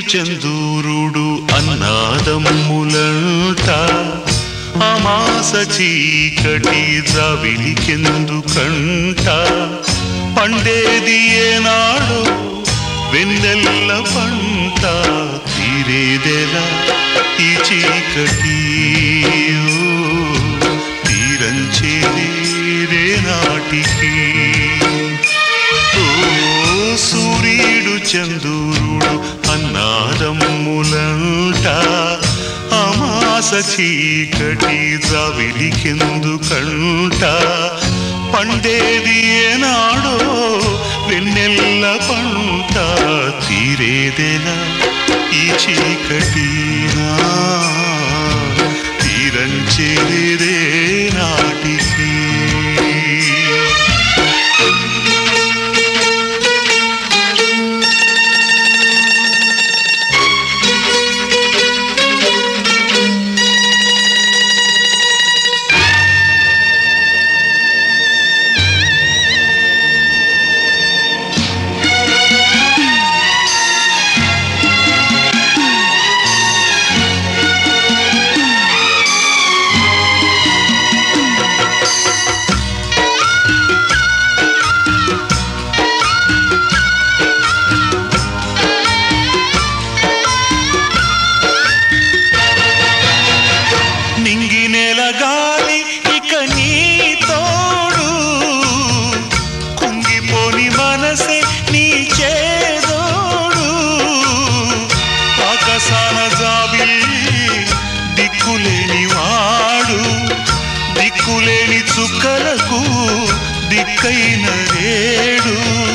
చందూరుడు అన్నాదమ్ములంట అమాస చీకటి జావిలికెందుకంట పండేది ఏనాడు వెన్నెల్ల పంట తీరేదెలా ఈ చీకటి ఓ, తీరంచేదే నాటికి ఓ సూర్యుడు చందూరుడు అన్నాదమ్ములంట అమాస చీకటి జావిలికెందుకంట పండేది ఏనాడో వెన్నెల్ల పంట తీరేదెలా ఈ చీకటి నా తీరంచేదే నాటికి నింగి నెల గాలి ఇక నీ తోడు కుంగిపోని మనసే నీ చేదోడు ఆకాశాన జాబి దిక్కులేని వాడు దిక్కులేని చుక్కలకు దిక్కైన రేడు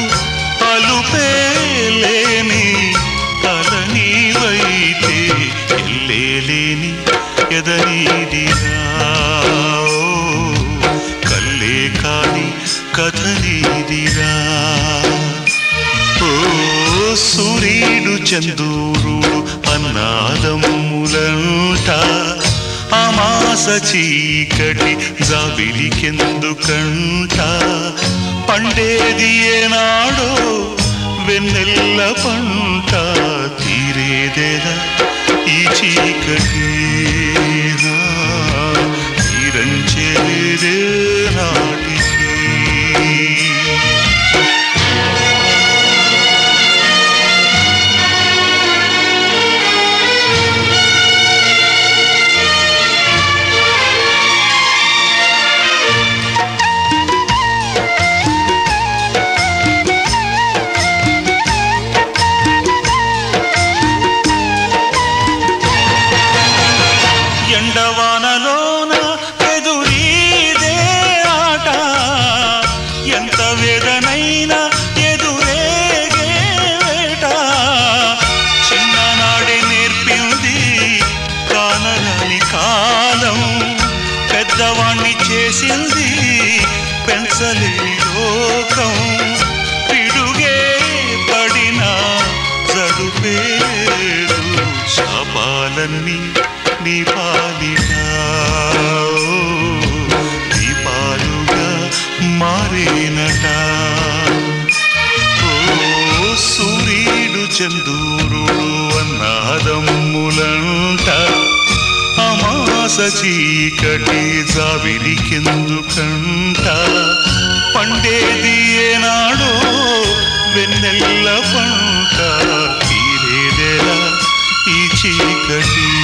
అలుపేలేని తల నీవైతే ఎల్లేలేని ఎదనీదిరా కల్లే కాని కథ నీదిరా ఓ సూర్యుడు చందూరుడు అన్నాదమ్ములంట అమాస చీకటి జాబిలికెందుకంట పండేది ఏనాడో వెన్నెల్ల పంట తీరేదెలా ఈ చీకటి నా తీరంచేదే నాటికి ఎండవానలోన ఎదురీదే ఆట ఎంత వేదనైనా ఎదురేగే వేట చిన్ననాడే నేర్పింది కానరాని కాలం పెద్దవాణ్ణి చేసింది పెంచలేని లోకం పిడుగే పడినా జడుపేడు శాపాలన్నీ నీ పాలినా దీపాలుగా మారేనట ఓ సూర్యుడు చందూరుడు అన్నాదమ్ములంట అమాస చీకటి జావిలికెందుకంట పండేది ఏనాడో వెన్నెల్ల పంట తీరేదెలా ఈ చీకటి